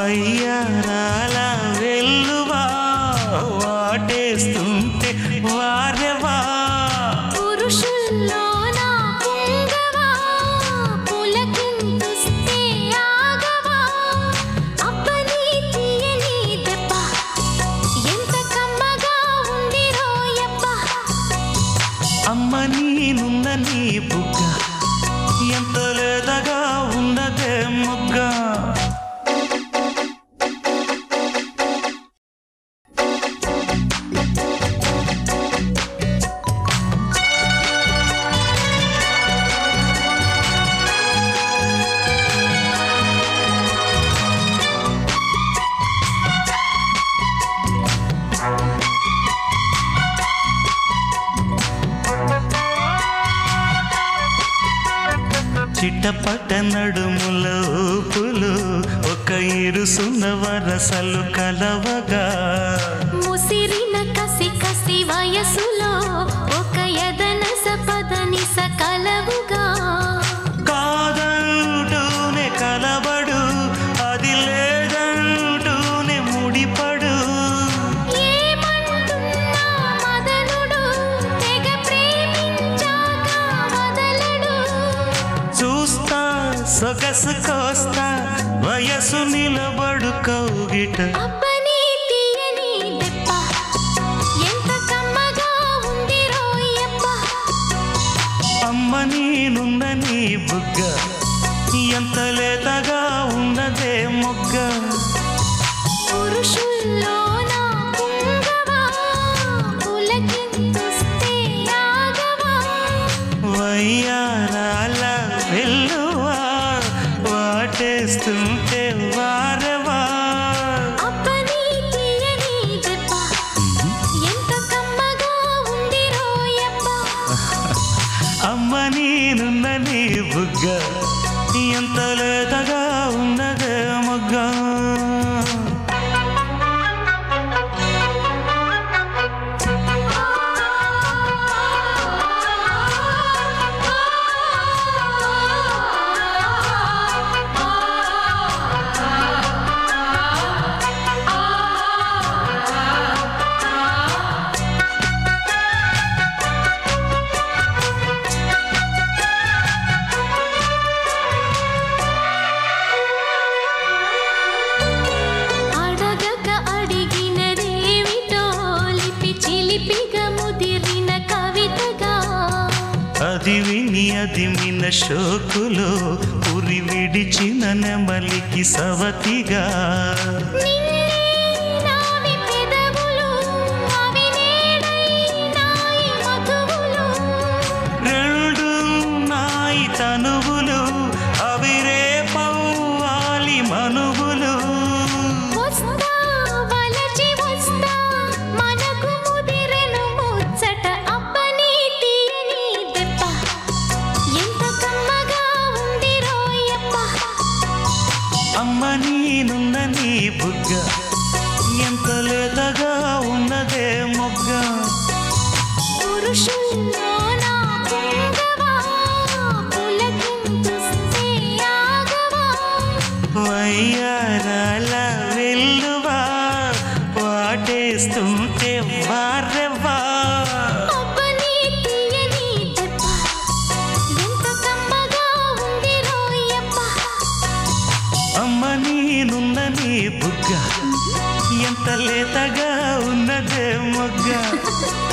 వయ్యారాల వెల్లువా వాటేస్తుంటే వారెవా పురుషుల్లోన పొంగవా పులకింతుస్తే ఆగవా అబ్బని తీయని దెబ్బ ఎంత కమ్మగా ఉంది రోయప్ప అమ్మ నీనున్న నీ బుగ్గ ఎంత లేదగా ఉన్నదే మొగ్గ చిట్టపట నడుముల ఊపులు ఒక ఇరుసున్న వరసలు కలవగా ముసిరిన కసి కసి వయసులో ఒక ఎదనస పదనిస కలవుగా కాదంటూనే కలబడు అది లేదంటూనే ముడిపడు ఏమంటున్నా మదనుడు తెగ ప్రేమించాక వదలడు చూస్తా సొగసు కోస్తా వయసు నిలబడు కౌగిట అబ్బని తీయని దెబ్బ ఎంత కమ్మగా ఉంది రోయప్ప అమ్మ నేనున్న నీ బుగ్గ ఎంత లేతగా ఉన్నదే మొగ్గ పురుషుల్లోన పొంగవా పులకింతుస్తే ఆగవా వయ్యారాల వెల్లువా వాటేస్తుంటే వారవా అబ్బని తీయని దెబ్బ ఎంత కమ్మగా ఉంది రోయప్ప అమ్మ నేనున్న నీ బుగ్గ ఎంత లేతగా ఉన్నదే మొగ్గ అడగక అడిగినదేమిటో లిపి చిలిపిగా ముదిరిన కవితగా అది విని అది మిన షోకులో ఉరి విడిచిన నెమలికి సవతిగా నిన్నే నావి పెదవులు అవి నేడై నాయి మధువులు రెండు నాయి తనువులు అవి రేపవ్వాలి మనువులు వస్తా వలచి వస్తా మనకు ముదిరెను ముచ్చట అబ్బని తీయని దెబ్బ ఎంత కమ్మగా ఉంది రోయప్ప అమ్మ నేనున్న నీ బుగ్గ ఎంత లేతగా ఉన్నదే మొగ్గ పురుషుల్లోన పొంగవా పులకింతుస్తే ఆగవా వయ్యారాల వెల్లువా వాటేస్తుంటే వారెవ్వా అబ్బని తీయని దెబ్బ ఎంత కమ్మగా ఉంది రోయప్ప అమ్మ నేనున్న నీ బుగ్గ ఎంత లేతగా ఉన్నదే మొగ్గ